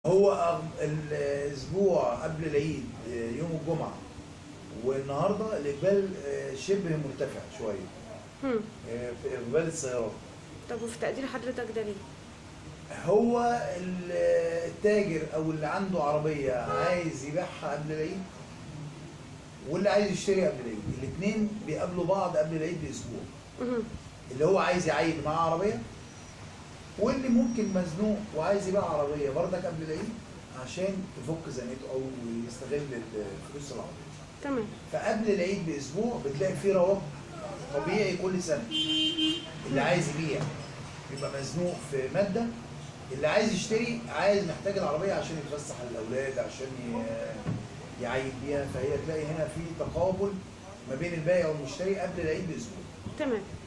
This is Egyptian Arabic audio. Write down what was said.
هو أغ- الاسبوع قبل العيد آه، يوم الجمعه والنهارده الاقبال آه، شبه مرتفع شويه هم. آه، في اقبال السيارات طب وفي تقدير حضرتك ده ليه؟ هو ال- التاجر او اللي عنده عربيه عايز يبيعها قبل العيد واللي عايز يشتري قبل العيد الاثنين بيقابلوا بعض قبل العيد باسبوع مهم. اللي هو عايز يعيد معاه عربيه واللي ممكن مزنوق وعايز يبيع عربيه بردك قبل العيد عشان تفك زنقته او يستغل الفلوس العربيه تمام فقبل العيد باسبوع بتلاقي فيه رواج طبيعي كل سنه اللي عايز يبيع بيبقى مزنوق في ماده اللي عايز يشتري عايز محتاج العربيه عشان يتفسح للاولاد عشان ي- يعيد بيها فهي تلاقي هنا في تقابل ما بين البائع والمشتري قبل العيد باسبوع تمام